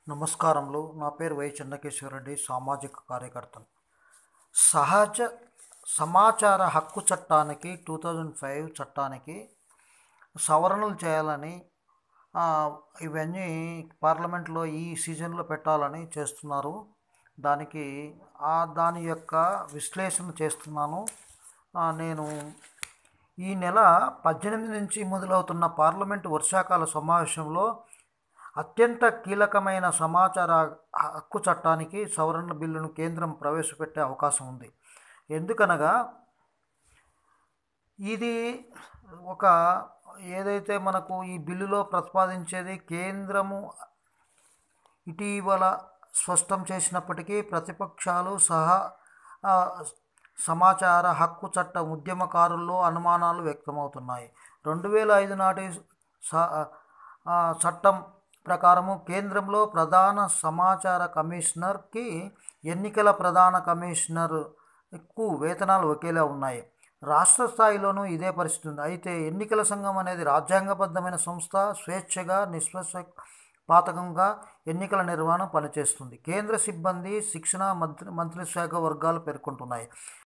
నమస్కారములు నా పేరు వై చెన్నకేశ్వరరెడ్డి సామాజిక కార్యకర్తను సహజ సమాచార హక్కు చట్టానికి టూ థౌజండ్ ఫైవ్ చట్టానికి సవరణలు చేయాలని ఆ, ఇవన్నీ పార్లమెంట్లో ఈ సీజన్లో పెట్టాలని చేస్తున్నారు దానికి ఆ దాని యొక్క విశ్లేషణ చేస్తున్నాను ఆ, నేను ఈ నెల పద్దెనిమిది నుంచి మొదలవుతున్న పార్లమెంటు వర్షాకాల సమావేశంలో అత్యంత కీలకమైన సమాచార హక్కు చట్టానికి సవరణ బిల్లును కేంద్రం ప్రవేశపెట్టే అవకాశం ఉంది ఎందుకనగా ఇది ఒక ఏదైతే మనకు ఈ బిల్లులో ప్రతిపాదించేది కేంద్రము ఇటీవల స్పష్టం చేసినప్పటికీ ప్రతిపక్షాలు సహా ఆ, సమాచార హక్కు చట్ట ఉద్యమకారుల్లో అనుమానాలు వ్యక్తమవుతున్నాయి రెండు వేల ఐదు నాటి స- ఆ, చట్టం ప్రకారము కేంద్రంలో ప్రధాన సమాచార కమిషనర్కి ఎన్నికల ప్రధాన కమిషనర్కు వేతనాలు ఒకేలా ఉన్నాయి రాష్ట్ర స్థాయిలోనూ ఇదే పరిస్థితి ఉంది అయితే ఎన్నికల సంఘం అనేది రాజ్యాంగబద్ధమైన సంస్థ స్వేచ్ఛగా నిష్పక్షపాతకంగా ఎన్నికల నిర్వహణ పనిచేస్తుంది కేంద్ర సిబ్బంది శిక్షణ మంత్రి మంత్రిశాఖ వర్గాలు పేర్కొంటున్నాయి